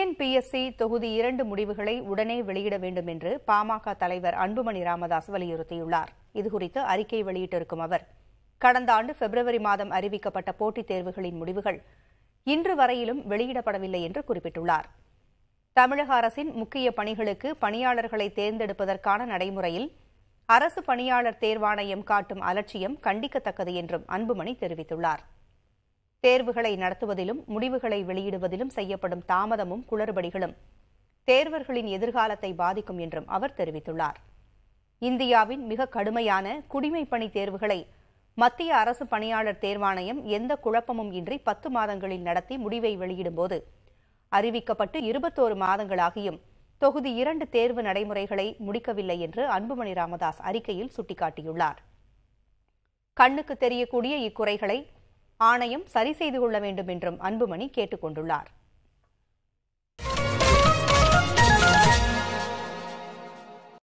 TNPSC தொகுதி இரண்டு முடிவுகளை உடனே வெளியிட வேண்டும் என்று பாமக தலைவர் அன்புமணி ராமதாஸ் வலியுறுத்தியுள்ளார் இதுகுறித்து அறிக்கை வெளியிட்டிருக்கும் அவர் கடந்த ஆண்டு பிப்ரவரி மாதம் அறிவிக்கப்பட்ட போட்டித் தேர்வுகளின் முடிவுகள் இன்று வரையிலும் வெளியிடப்படவில்லை என்று குறிப்பிட்டுள்ளார் தமிழக அரசின் முக்கிய பணிகளுக்கு பணியாளர்களை தேர்ந்தெடுப்பதற்கான நடைமுறையில் அரசு பணியாளர் தேர்வாணையம் காட்டும் அலட்சியம் கண்டிக்கத்தக்கது என்றும் அன்புமணி தெரிவித்துள்ளார் தேர்வுகளை நடத்துவதிலும் முடிவுகளை வெளியிடுவதிலும் செய்யப்படும் தாமதமும் குளறுபடிகளும் தேர்வர்களின் எதிர்காலத்தை பாதிக்கும் என்றும் அவர் தெரிவித்துள்ளார் இந்தியாவின் மிக கடுமையான குடிமைப்பணி தேர்வுகளை மத்திய அரசு பணியாளர் தேர்வாணையம் எந்த குழப்பமும் இன்றி பத்து மாதங்களில் நடத்தி முடிவை வெளியிடும்போது அறிவிக்கப்பட்டு இருபத்தோரு மாதங்களாகியும் தொகுதி இரண்டு தேர்வு நடைமுறைகளை முடிக்கவில்லை என்று அன்புமணி ராமதாஸ் அறிக்கையில் சுட்டிக்காட்டியுள்ளார் கண்ணுக்கு தெரியக்கூடிய இக்குறைகளை ஆணையம் சரி செய்து கொள்ள வேண்டும் என்றும் அன்புமணி கேட்டுக் கொண்டுள்ளார்